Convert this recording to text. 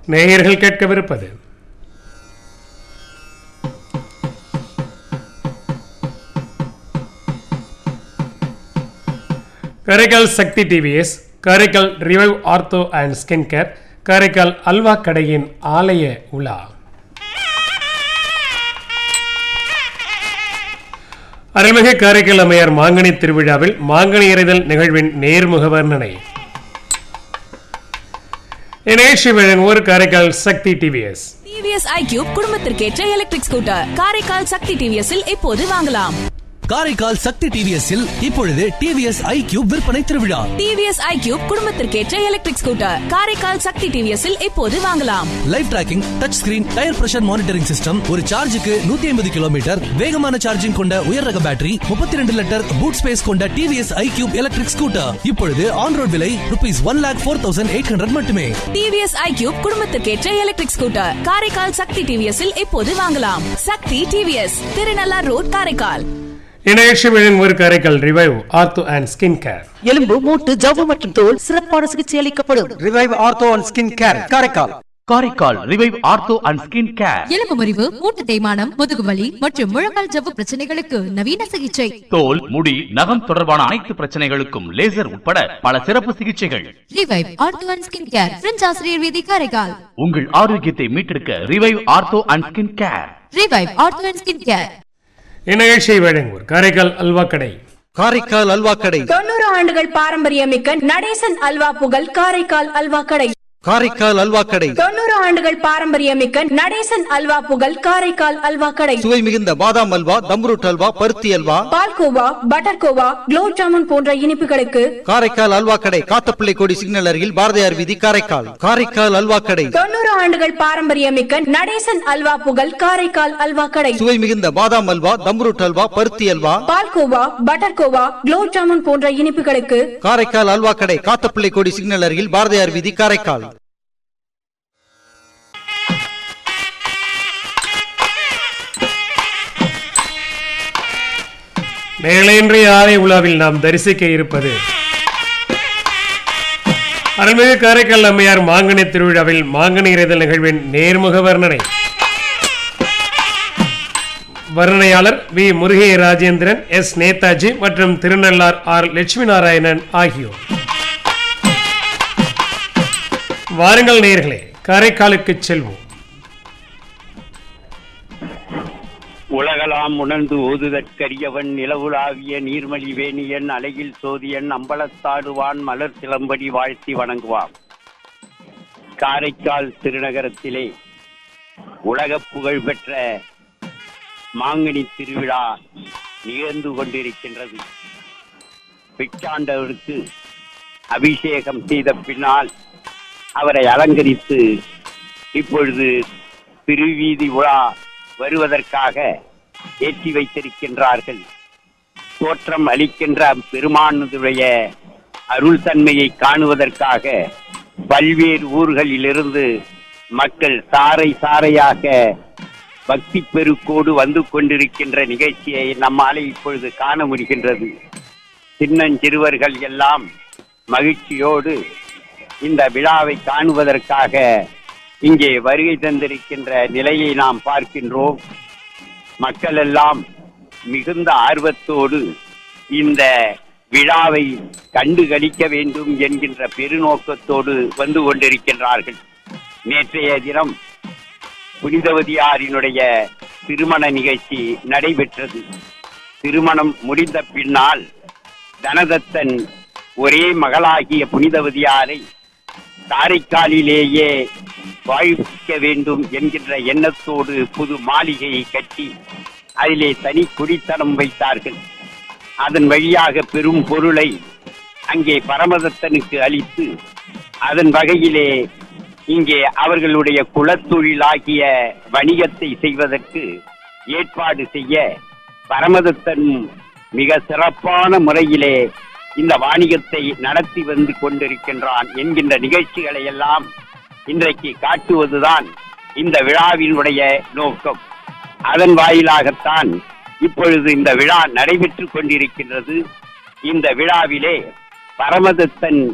நேயர்கள் கேட்கவிருப்பது Karaikal Sakthi TVS Karaikal revive ortho and skin care Karaikal halwa கடையின் ஆலய உலா அருள்மிகு காரைக்கால் அம்மையார் மாங்கனி திருவிழாவில் மாங்கனி எறிதல் நிகழ்வின் நேர்முக வர்ணனை இணையஷி வழங்குவோர் Karaikal Sakthi TVS TVS iQube குடும்பத்திற்கேற்ற எலக்ட்ரிக் ஸ்கூட்டர் காரைக்கால் சக்தி டிவிஎஸ்ஸில் இப்போது வாங்கலாம் காரைக்கால் சக்தி டிவிஎஸ்ஸில் இப்பொழுது டிவிஎஸ் ஐ கியூப் விற்பனை திருவிழா டிவிஎஸ் ஐக்யூப் குடும்பத்திற்கேற்ற எலக்ட்ரிக் ஸ்கூட்டர் காரைக்கால் சக்தி டிவிஎஸ்ஸில் இப்போது வாங்கலாம் live tracking touch screen tyre pressure monitoring system ஒரு சார்ஜுக்கு நூத்தி ஐம்பது கிலோமீட்டர் வேகமான சார்ஜிங் கொண்ட உயர் ரக பேட்டரி முப்பத்தி ரெண்டு லிட்டர் பூட் ஸ்பேஸ் கொண்ட TVS iQube electric scooter இப்பொழுது ஆன் ரோட் விலை rupees one lakh four thousand eight hundred மட்டுமே டிவிஎஸ் ஐக்யூப் குடும்பத்திற்கேற்ற எலக்ட்ரிக் ஸ்கூட்டர் காரைக்கால் சக்தி டிவிஎஸ்ஸில் இப்போது வாங்கலாம் சக்தி டிவிஎஸ் திருநள்ளார் ரோட் காரைக்கால் இணையஷி வழங்குவோர் Karaikal revive ortho and skin care எலும்பு மூட்டு ஜவ்வு மற்றும் தோல் சிறப்பான சிகிச்சை அளிக்கப்படும் revive ortho and skin care Karaikal Karaikal revive ortho and skin care எலும்பு முறிவு மூட்டு தேய்மானம் முதுகுவலி மற்றும் முழங்கால் ஜவ்வு பிரச்சனைகளுக்கு நவீன சிகிச்சை தோல் முடி நகம் தொடர்பான அனைத்து பிரச்சனைகளுக்கும் லேசர் உட்பட பல சிறப்பு சிகிச்சைகள் revive ortho and skin care French ஆசிரியர் வீதி காரைக்கால் உங்கள் ஆரோக்கியத்தை மீட்டெடுக்க revive ortho and skin care revive ortho and skin care இந்நிகழ்ச்சியை வழங்குவோர் காரைக்கால் அல்வா கடை காரைக்கால் அல்வா கடை தொண்ணூறு ஆண்டுகள் பாரம்பரியமிக்க நடேசன் அல்வா புகழ் காரைக்கால் அல்வா கடை காரைக்கால் அல்வா கடை தொண்ணூறு ஆண்டுகள் பாரம்பரியமிக்க நடேசன் அல்வா புகழ் காரைக்கால் அல்வா கடை சுவை மிகுந்த பாதாம் அல்வா தம்ரூட் அல்வா பருத்தி அல்வா பால்கோவா பட்டர் கோவா குலோப் ஜாமுன் போன்ற இனிப்புகளுக்கு காரைக்கால் அல்வா கடை காத்தப்பிள்ளை கோடி சிக்னல் அருகில் பாரதியார் வீதி காரைக்கால் காரைக்கால் அல்வா கடை தொண்ணூறு ஆண்டுகள் பாரம்பரியமிக்க நடேசன் அல்வா புகழ் காரைக்கால் அல்வா கடை சுவை மிகுந்த பாதாம் அல்வா தம்ரூட் அல்வா பருத்தி அல்வா பால்கோவா பட்டர் கோவா குலோப் ஜாமுன் போன்ற இனிப்புகளுக்கு காரைக்கால் அல்வா கடை காத்தப்பிள்ளை கோடி சிக்னல் அருகில் பாரதியார் வீதி காரைக்கால் நேரலை இன்றைய ஆலய உலாவில் நாம் தரிசிக்க இருப்பது அருள்மிகு காரைக்கால் அம்மையார் மாங்கனி திருவிழாவில் மாங்கனி இறைதல் நிகழ்வின் நேர்முக வர்ணனை வர்ணனையாளர் வி முருகே ராஜேந்திரன் எஸ் நேதாஜி மற்றும் திருநள்ளார் ஆர் லட்சுமி நாராயணன் ஆகியோர் வாருங்கள் நேயர்களே காரைக்காலுக்கு செல்வோம் உலகலாம் உணர்ந்து ஓதுதற்கரியவன் நிலவுலாவிய நீர்மலி வேணியன் அலையில் சோதியன் அம்பலத்தாடுவான் மலர் சிலம்படி வாழ்த்தி வணங்குவான் காரைக்கால் திருநகரத்திலே உலக புகழ் பெற்ற மாங்கனி திருவிழா நிகழ்ந்து கொண்டிருக்கின்றது பிச்சாண்டவருக்கு அபிஷேகம் செய்த பின்னால் அவரை அலங்கரித்து இப்பொழுது திருவீதி உலா வருவதற்காக ஏற்றி வைத்திருக்கின்றார்கள் தோற்றம் அளிக்கின்ற பெருமானுடைய அருள் தன்மையை காணுவதற்காக பல்வேறு ஊர்களிலிருந்து மக்கள் சாறை சாறையாக பக்தி பெருக்கோடு வந்து கொண்டிருக்கின்ற நிகழ்ச்சியை நம்மாலே இப்பொழுது காண முடிகின்றது சின்னஞ்சிறுவர்கள் எல்லாம் மகிழ்ச்சியோடு இந்த விழாவை காணுவதற்காக இங்கே வருகை தந்திருக்கின்ற நிலையை நாம் பார்க்கின்றோம் மக்கள் எல்லாம் மிகுந்த ஆர்வத்தோடு இந்த விழாவை கண்டு களிக்க வேண்டும் என்கின்ற பெருநோக்கத்தோடு வந்து கொண்டிருக்கின்றார்கள் நேற்றைய தினம் புனிதவதியாரினுடைய திருமண நிகழ்ச்சி நடைபெற்றது திருமணம் முடிந்த பின்னால் தனதத்தன் ஒரே மகளாகிய புனிதவதியாரை காரைக்காலிலேயே வாழ்விக்க வேண்டும் என்கின்ற எண்ணத்தோடு புது மாளிகையை கட்டி அதிலே தனி குடித்தனம் வைத்தார்கள் அதன் வழியாக பெரும் பொருளை அங்கே பரமதத்தனுக்கு அளித்து அதன் வகையிலே இங்கே அவர்களுடைய குலத்தொழிலாகிய வணிகத்தை செய்வதற்கு ஏற்பாடு செய்ய பரமதத்தன் மிக சிறப்பான முறையிலே இந்த வாணிகத்தை நடத்தி வந்து கொண்டிருக்கின்றான் என்கின்ற நிகழ்ச்சிகளை எல்லாம் இன்றைக்கு காட்டுவதுதான் இந்த விழாவினுடைய நோக்கம் அதன் வாயிலாகத்தான் இப்பொழுது இந்த விழா நடைபெற்றுக் கொண்டிருக்கின்றது இந்த விழாவிலே பரமதத்தன்